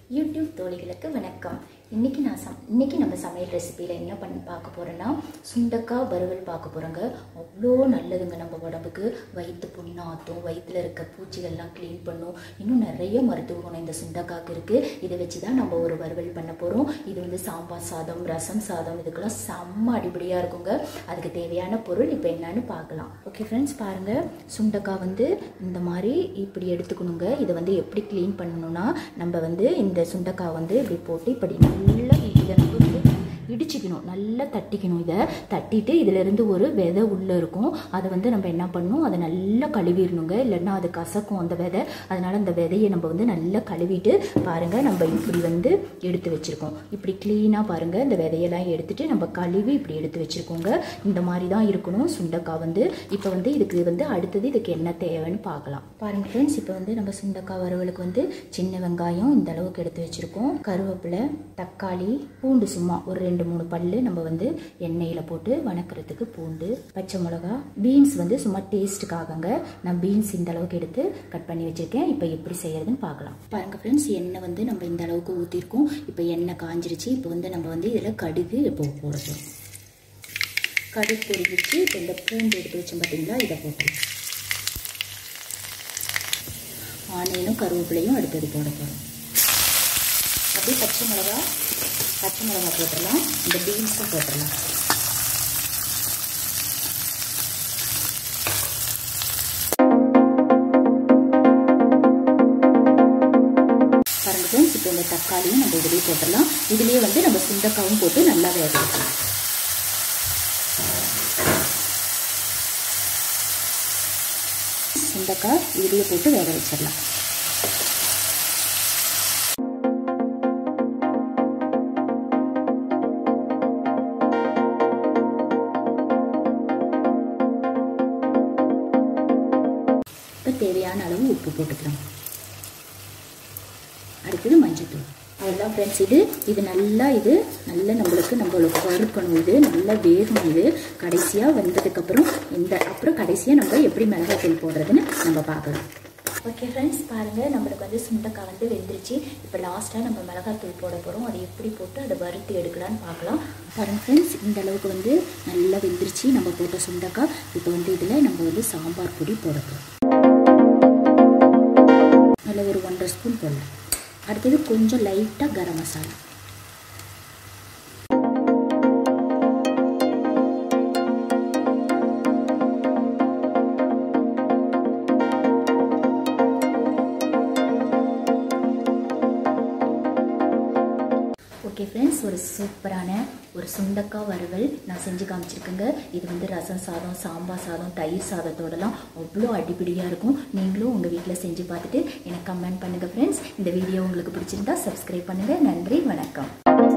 YouTube தோழிகளுக்கு வணக்கம் இன்னைக்கு நான் சம் இன்னைக்கு நம்ம சமையல் ரெசிபியில் என்ன பண்ணி பார்க்க போகிறோன்னா சுண்டக்காய் வறுவல் பார்க்க போகிறோங்க அவ்வளோ நல்லதுங்க நம்ம உடம்புக்கு வயிற்று புண்ணாத்தும் வயிற்றில் இருக்க பூச்சிகள்லாம் க்ளீன் பண்ணும் இன்னும் நிறைய மருத்துவ குணம் இந்த சுண்டக்காய்க்கு இருக்குது இதை வச்சு தான் நம்ம ஒரு வறுவல் பண்ண போகிறோம் இது வந்து சாம்பார் சாதம் ரசம் சாதம் இதுக்கெல்லாம் செம்ம அடிப்படையாக இருக்குங்க அதுக்கு தேவையான பொருள் இப்போ என்னன்னு பார்க்கலாம் ஓகே ஃப்ரெண்ட்ஸ் பாருங்கள் சுண்டக்காய் வந்து இந்த மாதிரி இப்படி எடுத்துக்கணுங்க இதை வந்து எப்படி க்ளீன் பண்ணணும்னா நம்ம வந்து இந்த சுண்டக்காய் வந்து இப்படி போட்டு இப்படி நல்லா இதை நம்ம வந்து இடிச்சுக்கணும் நல்லா தட்டிக்கணும் இதை தட்டிட்டு இதிலிருந்து ஒரு விதை உள்ளே இருக்கும் அதை வந்து நம்ம என்ன பண்ணணும் அதை நல்லா கழுவிடணுங்க இல்லைன்னா அது கசக்கும் அந்த விதை அதனால் அந்த விதையை நம்ம வந்து நல்லா கழுவிட்டு பாருங்கள் நம்ம இப்படி வந்து எடுத்து வச்சுருக்கோம் இப்படி க்ளீனாக பாருங்கள் இந்த விதையெல்லாம் எடுத்துட்டு நம்ம கழுவி இப்படி எடுத்து வச்சுருக்கோங்க இந்த மாதிரி தான் இருக்கணும் சுண்டக்காய் வந்து இப்போ வந்து இதுக்கு வந்து அடுத்தது இதுக்கு என்ன தேவைன்னு பார்க்கலாம் பாருங்க ஃப்ரெண்ட்ஸ் இப்போ வந்து நம்ம சுண்டக்காய் வறுவலுக்கு வந்து சின்ன வெங்காயம் இந்த அளவுக்கு எடுத்து வச்சுருக்கோம் கருவேப்பிலை தக்காளி பூண்டு சும்மா ஒரு ரெண்டு மூணு பல்லு நம்ம வந்து எண்ணெயில் போட்டு வணக்கிறதுக்கு பூண்டு பச்சை மிளகா பீன்ஸ் வந்து சும்மா டேஸ்ட்டுக்காகங்க நான் பீன்ஸ் இந்த அளவுக்கு எடுத்து கட் பண்ணி வச்சுருக்கேன் இப்போ எப்படி செய்யறதுன்னு பார்க்கலாம் பாருங்க ஃப்ரெண்ட்ஸ் எண்ணெய் வந்து நம்ம இந்த அளவுக்கு ஊற்றிருக்கோம் இப்போ எண்ணெய் காஞ்சிருச்சு இப்போ வந்து நம்ம வந்து இதில் கடுகு இப்போ போட போகிறோம் கடுகு பொரிஞ்சிச்சு இப்போ இந்த பூண்டு எடுத்து வச்சோம் பார்த்தீங்களா இதை போட்டுருவோம் ஆனியனும் கருவேப்பிலையும் அடுத்தது போட போகிறோம் அப்படியே பச்சை மிளகா பச்சை மிளகா போட்டுடலாம் இந்த பீன்ஸும் போட்டுடலாம் பாருங்க ஃப்ரெண்ட்ஸ் இப்போ இந்த தக்காளியும் நம்ம இதுலேயே போட்டுடலாம் இதுலேயே வந்து நம்ம சுண்டக்காவும் போட்டு நல்லா வேக வைக்கலாம் சுண்டக்காய் இதுலேயே போட்டு வேக வச்சிடலாம் இப்போ தேவையான அளவு உப்பு போட்டுக்கலாம் அடுத்தது மஞ்சத்தூள் அவ்வளோதான் ஃப்ரெண்ட்ஸ் இது இது நல்லா இது நல்லா நம்மளுக்கு நம்மளுக்கு வறுக்கணும் இது நல்லா வேகணும் இது கடைசியாக வந்ததுக்கப்புறம் இந்த அப்புறம் கடைசியாக நம்ம எப்படி மிளகாத்தூள் போடுறதுன்னு நம்ம பார்க்கலாம் ஓகே ஃப்ரெண்ட்ஸ் பாருங்கள் நம்மளுக்கு வந்து சுண்டக்காய் வந்து வெந்துருச்சு இப்போ லாஸ்ட்டாக நம்ம மிளகாத்தூள் போட போகிறோம் அதை எப்படி போட்டு அதை வறுத்து எடுக்கலான்னு பார்க்கலாம் பாருங்கள் ஃப்ரெண்ட்ஸ் இந்த அளவுக்கு வந்து நல்லா வெந்துருச்சு நம்ம போட்ட சுண்டக்காய் இப்போ வந்து இதில் நம்ம வந்து சாம்பார் பொடி போட போகிறோம் அதில் ஒரு ஒன்றரை ஸ்பூன் போடலாம் அடுத்தது கொஞ்சம் லைட்டாக கரம் மசாலா ஓகே ஃப்ரெண்ட்ஸ் ஒரு சூப்பரான ஒரு சுண்டக்காய் வறுவல் நான் செஞ்சு காமிச்சிருக்கேங்க இது வந்து ரசம் சாதம் சாம்பார் சாதம் தயிர் சாதத்தோடலாம் அவ்வளோ அடிப்படியாக இருக்கும் நீங்களும் உங்கள் வீட்டில் செஞ்சு பார்த்துட்டு எனக்கு கமெண்ட் பண்ணுங்கள் ஃப்ரெண்ட்ஸ் இந்த வீடியோ உங்களுக்கு பிடிச்சிருந்தா சப்ஸ்கிரைப் பண்ணுங்கள் நன்றி வணக்கம்